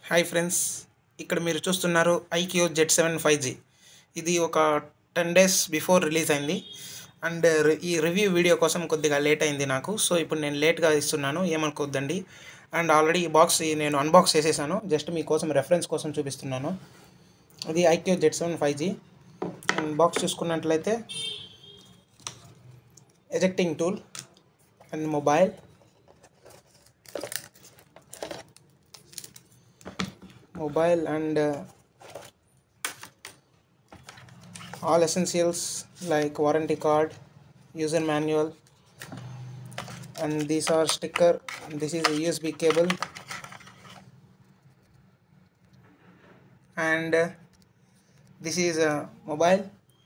hi friends ఇక్కడ మీరు చూస్తున్నారు iQOO Z seven five G ఇది ఒక టెన్ డేస్ బిఫోర్ రిలీజ్ అయింది అండ్ ఈ రివ్యూ వీడియో కోసం కొద్దిగా లేట్ అయింది నాకు సో ఇప్పుడు నేను లేట్గా ఇస్తున్నాను ఏమనుకోవద్దండి అండ్ ఆల్రెడీ ఈ బాక్స్ నేను అన్బాక్స్ చేసేసాను జస్ట్ మీకోసం రెఫరెన్స్ కోసం చూపిస్తున్నాను ఇది iQOO Z seven five G and box చూసుకున్నట్లయితే ejecting tool and mobile mobile and uh, all essentials like warranty card user manual and these are sticker this is a usb cable and uh, this is a mobile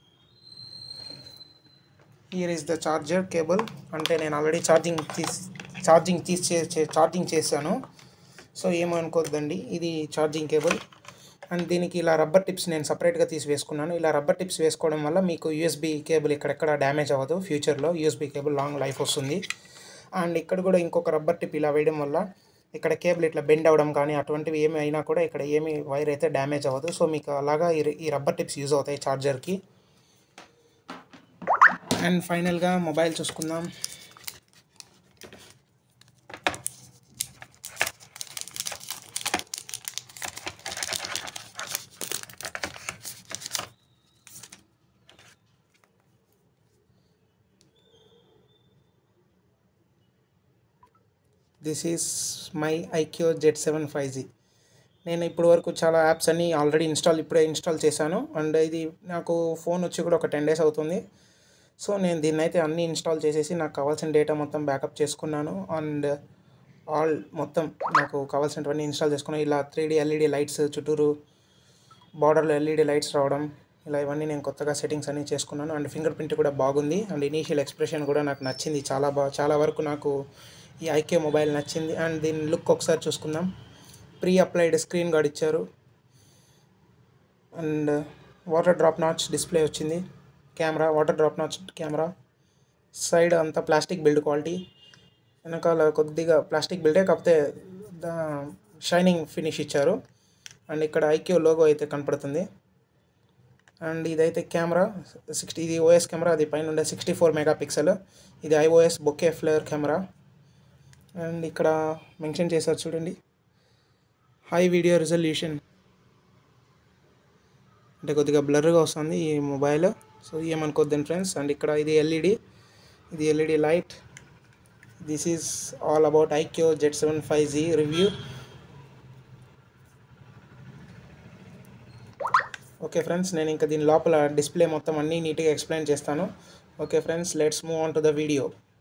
here is the charger cable అంటే నేను already charging తీసి charging తీసి charging చేశాను so ఏమనుకోద్దండి ఇది charging cable and దీనికి ఇలా rubber tips నేను సపరేట్గా తీసి వేసుకున్నాను ఇలా రబ్బర్ టిప్స్ వేసుకోవడం వల్ల మీకు యూఎస్బీ కేబుల్ ఇక్కడెక్కడ డ్యామేజ్ అవ్వదు ఫ్యూచర్లో యూఎస్బీ కేబుల్ లాంగ్ లైఫ్ వస్తుంది అండ్ ఇక్కడ కూడా ఇంకొక రబ్బర్ టిప్ ఇలా వేయడం వల్ల ఇక్కడ కేబుల్ ఇట్లా బెండ్ అవ్వడం కానీ అటువంటివి ఏమి అయినా కూడా ఇక్కడ ఏమి వైర్ అయితే డ్యామేజ్ అవ్వదు సో మీకు అలాగా ఈ- ఈ రబ్బర్ టిప్స్ యూజ్ అవుతాయి ఛార్జర్కి అండ్ ఫైనల్గా మొబైల్ చూసుకుందాం this is my iQOO Z seven five G నేను ఇప్పటి వరకు చాలా యాప్స్ అన్ని ఆల్రెడీ ఇన్స్టాల్ ఇప్పుడే ఇన్స్టాల్ చేశాను అండ్ ఇది నాకు ఫోన్ వచ్చి కూడా ఒక టెన్ డేస్ అవుతుంది సో నేను దీన్ని అయితే అన్ని ఇన్స్టాల్ చేసేసి నాకు కావాల్సిన డేటా మొత్తం బ్యాకప్ చేసుకున్నాను అండ్ ఆల్ మొత్తం నాకు కావాల్సినవన్నీ ఇన్స్టాల్ చేసుకున్నాను ఇలా త్రీ డీ ఎల్ఈడి లైట్స్ చుట్టూరు బార్డర్లో ఎల్ఈడి లైట్స్ రావడం ఇలా ఇవన్నీ నేను కొత్తగా సెట్టింగ్స్ అన్నీ చేసుకున్నాను అండ్ ఫింగర్ ప్రింట్ కూడా బాగుంది అండ్ ఇనీషియల్ ఎక్స్ప్రెషన్ కూడా నాకు నచ్చింది చాలా బాగా చాలా వరకు నాకు ఈ ఐకే మొబైల్ నచ్చింది అండ్ దీని లుక్ ఒకసారి చూసుకుందాం ప్రీ అప్లైడ్ స్క్రీన్ గార్డ్ ఇచ్చారు and water drop notch display వచ్చింది camera water drop notch camera side అంతా ప్లాస్టిక్ బిల్డ్ క్వాలిటీ వెనకాల కొద్దిగా ప్లాస్టిక్ బిల్డే కాకపోతే దా షైనింగ్ ఫినిష్ ఇచ్చారు అండ్ ఇక్కడ ఐక్యూ లోగో అయితే కనపడుతుంది అండ్ ఇదైతే కెమెరా సిక్స్టీ ఇది ఓఎస్ కెమెరా అది పైన ఉండే సిక్స్టీ ఫోర్ మెగా పిక్సెల్ ఇది iOS bokeh flare camera and ఇక్కడ మెన్షన్ చేశారు చూడండి హై వీడియో రిజల్యూషన్ అంటే కొద్దిగా బ్లర్గా వస్తుంది ఈ మొబైల్ సో ఏమనుకోద్దండి ఫ్రెండ్స్ అండ్ ఇక్కడ ఇది ఎల్ఈడి ఇది LED light this is all about iQOO Z seven five G review okay friends నేను ఇంకా దీని లోపల డిస్ప్లే మొత్తం అన్నీ నీట్గా ఎక్స్ప్లెయిన్ చేస్తాను okay friends let's move on to the video